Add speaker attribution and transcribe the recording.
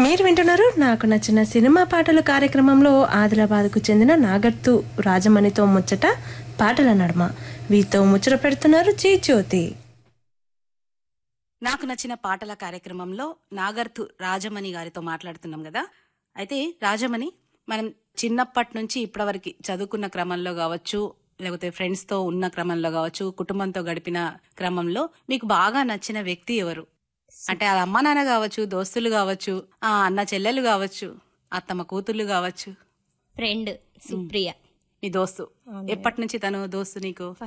Speaker 1: మీరు వింటున్నారు నాకు నచ్చిన సినిమా పాటలు కార్యక్రమంలో ఆదిలాబాద్కు చెందిన నాగర్తు రాజమణితో ముచ్చట పాటల నడుమ వీతో ముచ్చట పెడుతున్నారు జీ జ్యోతి
Speaker 2: నాకు నచ్చిన పాటల కార్యక్రమంలో నాగర్తు రాజమణి గారితో మాట్లాడుతున్నాం కదా అయితే రాజమణి మనం చిన్నప్పటి నుంచి ఇప్పటివరకు చదువుకున్న క్రమంలో కావచ్చు లేకపోతే ఫ్రెండ్స్ తో ఉన్న క్రమంలో కావచ్చు కుటుంబంతో గడిపిన క్రమంలో మీకు బాగా నచ్చిన వ్యక్తి ఎవరు అంటే అది అమ్మ నాన్న కావచ్చు దోస్తులు కావచ్చు ఆ అన్న చెల్లెలు కావచ్చు అత్తమ్మ కూతుర్లు కావచ్చు
Speaker 3: ఫ్రెండ్ సుప్రియ
Speaker 2: నీ దోస్తు ఎప్పటి నుంచి తను దోస్తు నీకు